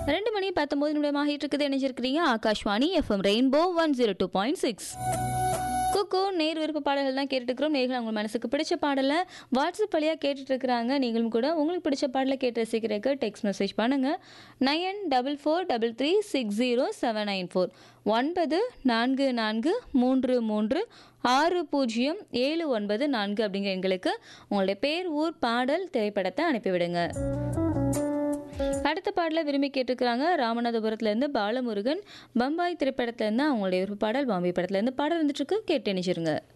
ரெண்டு மணி பத்தொன்பது நிமிடமாகிட்டு இருக்குது இணைஞ்சிருக்கிறீங்க Akashvani FM rainbow one zero two point six குக்கு நேர் விருப்ப பாடல்கள் தான் கேட்டுட்டு இருக்கிறோம் நேர்கள் உங்கள் மனசுக்கு பிடிச்ச பாடலை வாட்ஸ்அப் வழியாக கேட்டுட்டு இருக்கிறாங்க நீங்களும் கூட உங்களுக்கு பிடிச்ச பாடலை கேட்டு ரசிக்கிறதுக்கு டெக்ஸ்ட் மெசேஜ் பண்ணுங்கள் nine double four double three six zero seven nine four ஒன்பது நான்கு நான்கு மூன்று மூன்று ஆறு பூஜ்ஜியம் ஏழு ஒன்பது நான்கு அப்படிங்கிற எங்களுக்கு உங்களுடைய பேர் ஊர் பாடல் திரைப்படத்தை அனுப்பிவிடுங்க அடுத்த பாடலை விரும்பி கேட்டுக்கிறாங்க ராமநாதபுரத்துலேருந்து பாலமுருகன் பம்பாய் திரைப்படத்துலேருந்து அவங்களுடைய ஒரு பாடல் பாம்பே படத்துலேருந்து பாடல் வந்துட்டு இருக்கு கேட்டு நினைச்சிருங்க